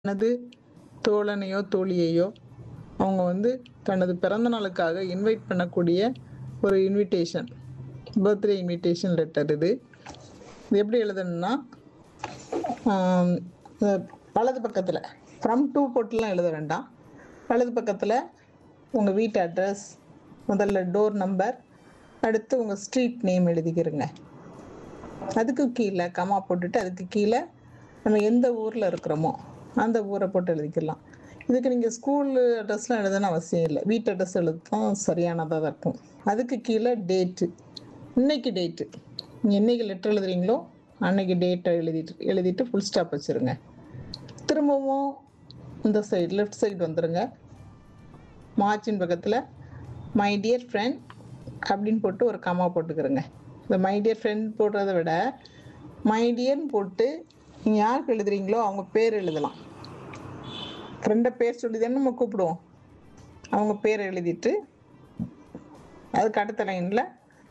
தனது தோழனையோ தோழியையோ அவங்க வந்து தனது பிறந்த நாளுக்காக இன்வைட் பண்ணக்கூடிய ஒரு இன்விடேஷன் பர்த்டே இன்விடேஷன் லெட்டர் இது இது எப்படி எழுதணும்னா ஆம், அஹ், வலது பக்கத்தில் ஃப்ரம் டூ போட்டுலாம் எழுத வேண்டாம் வலது பக்கத்தில் உங்கள் வீட்டு அட்ரஸ் முதல்ல டோர் நம்பர் அடுத்து உங்கள் ஸ்ட்ரீட் நேம் எழுதிக்கிறங்க அதுக்கு கீழே கமா போட்டுட்டு அதுக்கு கீழே நம்ம எந்த ஊரில் இருக்கிறோமோ அந்த ஊரை போட்டு எழுதிக்கலாம் இதுக்கு நீங்கள் ஸ்கூல் அட்ரஸ்லாம் எழுதணும் அவசியம் இல்லை வீட்டு அட்ரஸ் எழுதும் சரியானதாக இருக்கும் அதுக்கு கீழே டேட்டு இன்னைக்கு டேட்டு நீங்கள் என்னைக்கு லெட்டர் எழுதுறீங்களோ அன்னைக்கு டேட்டை எழுதிட்டு எழுதிட்டு ஃபுல் ஸ்டாப் வச்சுருங்க திரும்பவும் இந்த சைடு லெஃப்ட் சைடு வந்துடுங்க மார்ச்சின் பக்கத்தில் மை டியர் ஃப்ரெண்ட் அப்படின்னு போட்டு ஒரு கமா போட்டுக்கிறோங்க இந்த மை டியர் ஃப்ரெண்ட் போடுறத விட மை டியர்னு போட்டு நீங்கள் யாருக்கு எழுதுறீங்களோ அவங்க பேர் எழுதலாம் ஃப்ரெண்டை பேர் சொல்லி தானே நம்ம கூப்பிடுவோம் அவங்க பேர் எழுதிட்டு அதுக்கு அடுத்த லைனில்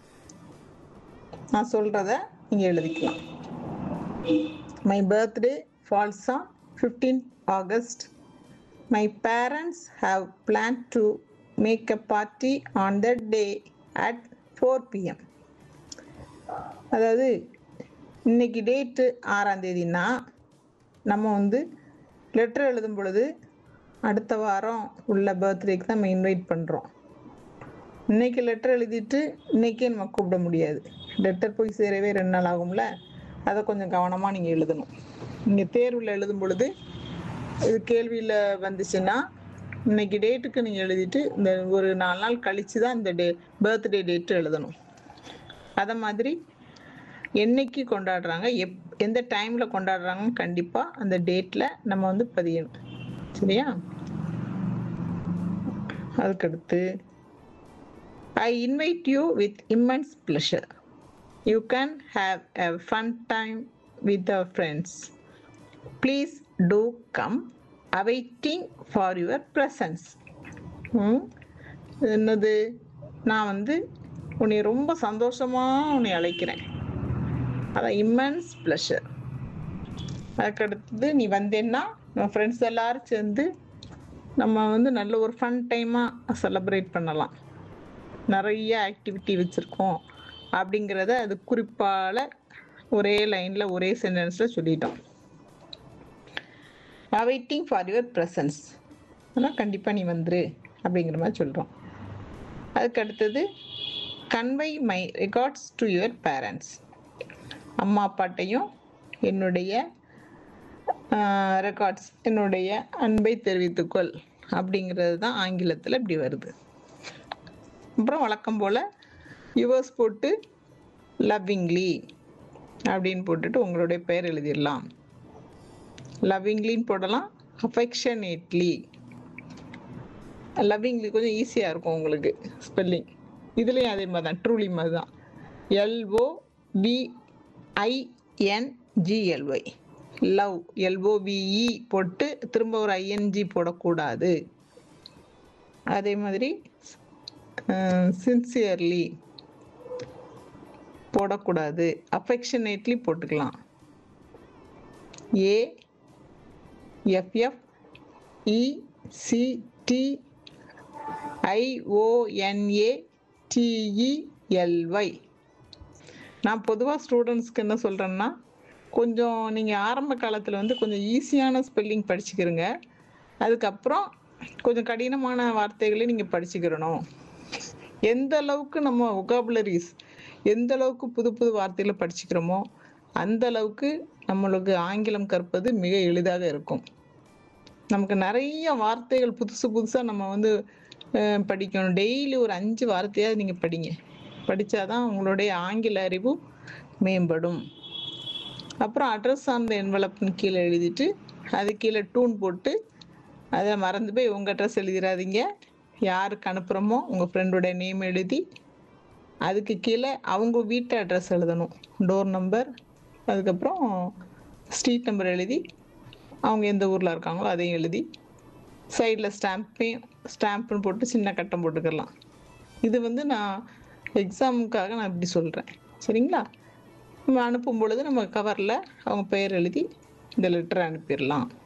நான் சொல்கிறத நீங்கள் எழுதிக்கலாம் my birthday falls on fifteen August my parents have plan to make a party on the day at four PM அதாவது இன்னைக்கு டேட்டு ஆறாம் தேதினா நம்ம வந்து லெட்டர் எழுதும் பொழுது அடுத்த வாரம் உள்ள பர்த்டேக்கு தான் நம்ம இன்வைட் பண்ணுறோம் இன்னைக்கு லெட்டர் எழுதிட்டு இன்னைக்கே நம்ம கூப்பிட முடியாது லெட்டர் போய் சேரவே ரெண்டு நாள் ஆகும்ல அதை கொஞ்சம் கவனமாக நீங்கள் எழுதணும் நீங்கள் தேர்வில் எழுதும் பொழுது இது கேள்வியில் வந்துச்சுன்னா இன்னைக்கு டேட்டுக்கு நீங்கள் எழுதிட்டு இந்த ஒரு நாலு நாள் கழிச்சு தான் இந்த டே பர்த்டே டேட்டு எழுதணும் அதை மாதிரி என்னைக்கு கொண்டாடுறாங்க எப் எந்த டைமில் கொண்டாடுறாங்கன்னு கண்டிப்பாக அந்த டேட்டில் நம்ம வந்து பதியணும் சரியா அதுக்கடுத்து I invite you with immense pleasure you can have a fun time with our friends please do come awaiting for your presence என்னது நான் வந்து உன்னை ரொம்ப சந்தோஷமாக உன்னை அழைக்கிறேன் அதான் இம்மன்ஸ் ப்ளஷர் அதுக்கடுத்தது நீ வந்தேன்னா நம்ம ஃப்ரெண்ட்ஸ் எல்லாரும் சேர்ந்து நம்ம வந்து நல்ல ஒரு ஃபன் டைமாக செலிப்ரேட் பண்ணலாம் நிறைய ஆக்டிவிட்டி வச்சுருக்கோம் அப்படிங்கிறத அது குறிப்பால் ஒரே லைனில் ஒரே சென்டென்ஸில் சொல்லிட்டோம் awaiting ஃபார் யுவர் ப்ரெசன்ஸ் ஆனால் கண்டிப்பாக நீ வந்துரு அப்படிங்கிற மாதிரி சொல்கிறோம் அதுக்கு அடுத்தது convey my regards to your parents அம்மா அப்பாட்டையும் என்னுடைய ரெக்கார்ட்ஸ் என்னுடைய அன்பை தெரிவித்துக்கொள் அப்படிங்கிறது தான் ஆங்கிலத்தில் இப்படி வருது அப்புறம் வழக்கம் போல் யுவர்ஸ் போட்டு லவ்விங்லி அப்படின்னு போட்டுட்டு உங்களுடைய பெயர் எழுதிடலாம் லவ்விங்லின்னு போடலாம் அஃபெக்ஷனேட்லி லவ்விங்லி கொஞ்சம் ஈஸியாக இருக்கும் உங்களுக்கு ஸ்பெல்லிங் இதுலேயும் அதே மாதிரி தான் ட்ரூலி மாதிரி தான் எல்ஓ விஐஎன்ஜிஎல்ஒய் லவ் எல்ஓவிஇ போட்டு திரும்ப ஒரு ஐஎன்ஜி போடக்கூடாது அதே மாதிரி சின்சியர்லி போடக்கூடாது அஃபெக்ஷனேட்லி போட்டுக்கலாம் ஏ எஃப்எஃப் இசிடி ஐஓஎன்ஏ டிஇஎல்ஒய் நான் பொதுவாக ஸ்டூடெண்ட்ஸ்க்கு என்ன சொல்கிறேன்னா கொஞ்சம் நீங்கள் ஆரம்ப காலத்தில் வந்து கொஞ்சம் ஈஸியான ஸ்பெல்லிங் படிச்சுக்கிறங்க அதுக்கப்புறம் கொஞ்சம் கடினமான வார்த்தைகளை நீங்கள் படிச்சுக்கிறணும் எந்த அளவுக்கு நம்ம ஒகாபுலரிஸ் எந்த அளவுக்கு புது புது வார்த்தைகளை படிச்சுக்கிறோமோ அந்த அளவுக்கு நம்மளுக்கு ஆங்கிலம் கற்பது மிக எளிதாக இருக்கும் நமக்கு நிறைய வார்த்தைகள் புதுசு புதுசாக நம்ம வந்து அஹ், படிக்கணும் டெய்லி ஒரு அஞ்சு வார்த்தையாவது நீங்கள் படிங்க படித்தாதான் உங்களுடைய ஆங்கில அறிவு மேம்படும் அப்புறம் அட்ரஸ் சார்ந்த என்வலப்னு கீழே எழுதிட்டு அது கீழே டூன் போட்டு அதை மறந்து போய் உங்கள் அட்ரஸ் எழுதிடாதீங்க யாருக்கு அனுப்புகிறோமோ உங்கள் ஃப்ரெண்டோட நேம் எழுதி அதுக்கு கீழே அவங்க வீட்டு அட்ரஸ் எழுதணும் டோர் நம்பர் அதுக்கப்புறம் ஸ்ட்ரீட் நம்பர் எழுதி அவங்க எந்த ஊரில் இருக்காங்களோ அதையும் எழுதி சைடில் ஸ்டாம்பையும் ஸ்டாம்ப்னு போட்டு சின்ன கட்டம் போட்டுக்கலாம் இது வந்து நான் எக்ஸாமுக்காக நான் இப்படி சொல்கிறேன் சரிங்களா நம்ம அனுப்பும் பொழுது நம்ம கவரில் அவங்க பெயர் எழுதி இந்த லெட்டரை அனுப்பிடலாம்